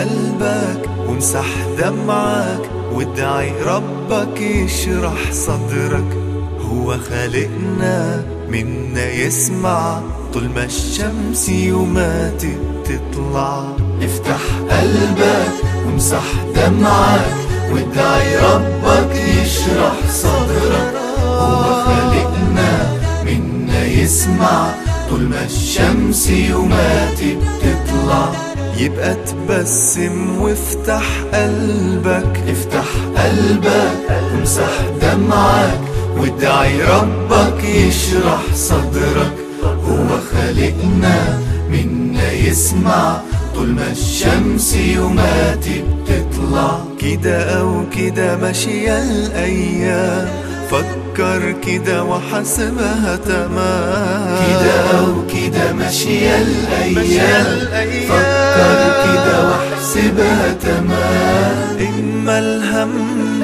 قلبك وامسح دمعك وادعي ربك يشرح صدرك هو خالقنا منا يسمع طول ما الشمس يومات بتطلع افتح قلبك وامسح دمعك وادعي ربك يشرح صدرك هو خالقنا منا يسمع طول ما الشمس يومات بتطلع يبقى تبسم وافتح قلبك افتح قلبك وامسح دمعك وادعي ربك يشرح صدرك هو خالقنا منا يسمع طول ما الشمس يومات بتطلع كده او كده ماشية الايام فكر كده وحاسبها تمام كده او كده ماشية الايام فكر كده واحسبها تمام اما الهم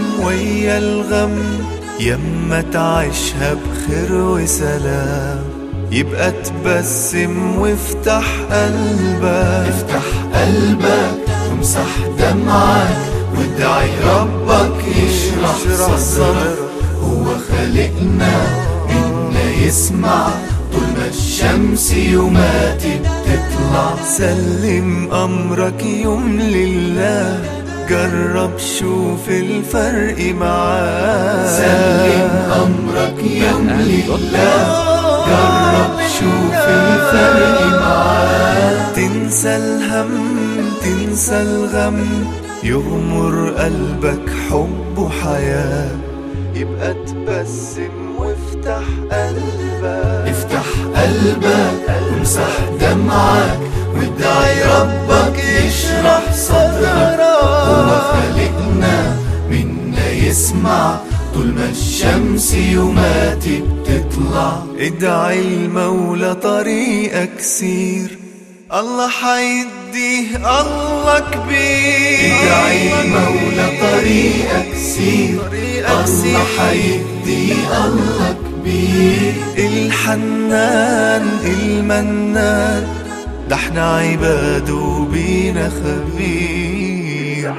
ويا الغم يما تعيشها بخير وسلام يبقى تبسم وافتح قلبك افتح قلبك وامسح دمعك وادعي ربك يشرح صدرك هو خالقنا منا يسمع طول ما الشمس يومات بتطلع سلم امرك يوم لله جرب شوف الفرق معاه سلم امرك يوم لله جرب شوف الفرق معاه تنسى الهم تنسى الغم يغمر قلبك حب وحياة يبقى تبسم وافتح قلبك افتح قلبك وامسح دمعك وادعي ربك يشرح صدرك هو خالقنا منا يسمع طول ما الشمس يومات بتطلع ادعي المولى طريقك سير الله حيديه الله كبير ادعي المولى طريقك سير الله حيديه الله كبير الحنان المنان ده احنا عباد وبينا خبير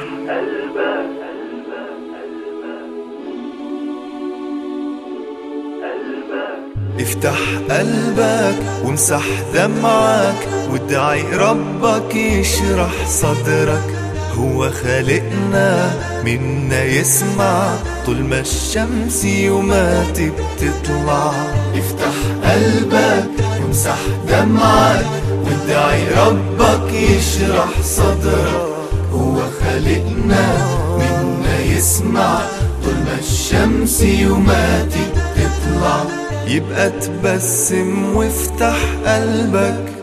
افتح قلبك وامسح دمعك وادعي ربك يشرح صدرك هو خالقنا منا يسمع طول ما الشمس يومات بتطلع افتح قلبك وامسح دمعك وادعي ربك يشرح صدرك هو خالقنا منا يسمع طول ما الشمس يومات بتطلع يبقى تبسم وافتح قلبك